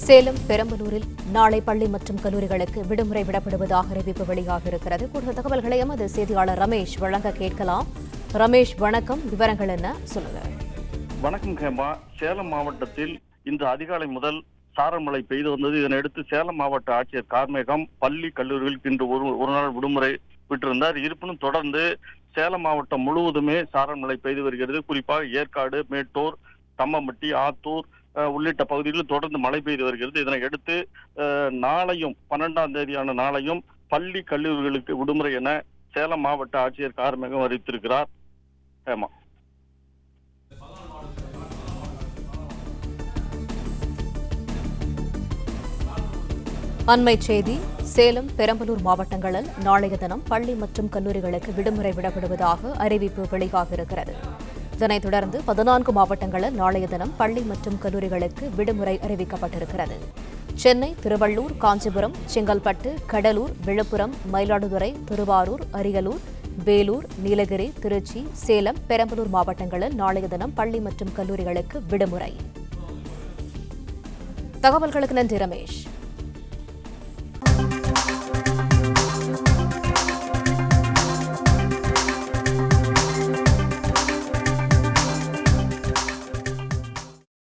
சேலம் பெரம்பலூரில் நாளை பள்ளி மற்றும் கல்லூரிகளுக்கு விடுமுறை விடப்படுவதாக அறிவிப்பு வெளியாக இருக்கிறது கூடுதல் தகவல்களை எமது செய்தியாளர் ரமேஷ் வழங்க கேட்கலாம் ரமேஷ் வணக்கம் விவரங்கள் என்ன சொல்லுங்க வணக்கம் ஹேமா சேலம் மாவட்டத்தில் இன்று அதிகாலை முதல் சாரமழை பெய்து வந்தது இதனையடுத்து சேலம் மாவட்ட ஆட்சியர் கார்மேகம் பள்ளி கல்லூரிகளுக்கு இன்று ஒரு ஒரு நாள் விடுமுறை விட்டிருந்தார் இருப்பினும் தொடர்ந்து சேலம் மாவட்டம் முழுவதுமே சாரமழை பெய்து வருகிறது குறிப்பாக ஏற்காடு மேட்டூர் தம்மம்பட்டி ஆத்தூர் அஹ், உள்ளிட்ட பகுதிகளில் தொடர்ந்து மழை பெய்து வருகிறது இதனை அடுத்து அஹ், நாளையும் பன்னெண்டாம் தேதியான நாளையும் பள்ளி கல்லூரிகளுக்கு விடுமுறை என சேலம் மாவட்ட ஆட்சியர் கார்மேகம் அறிவித்திருக்கிறார் ஹேமா அண்மை செய்தி சேலம் பெரம்பலூர் மாவட்டங்களில் நாளைய தினம் பள்ளி மற்றும் கல்லூரிகளுக்கு விடுமுறை விடப்படுவதாக அறிவிப்பு வெளியாக இருக்கிறது இதனைத் தொடர்ந்து பதினான்கு மாவட்டங்களில் நாளைய தினம் பள்ளி மற்றும் கல்லூரிகளுக்கு விடுமுறை அறிவிக்கப்பட்டிருக்கிறது சென்னை திருவள்ளூர் காஞ்சிபுரம் செங்கல்பட்டு கடலூர் விழுப்புரம் மயிலாடுதுறை திருவாரூர் அரியலூர் வேலூர் நீலகிரி திருச்சி சேலம் பெரம்பலூர் மாவட்டங்களில் நாளைய தினம் பள்ளி மற்றும் கல்லூரிகளுக்கு விடுமுறை தகவல்களுக்கு நன்றி ரமேஷ்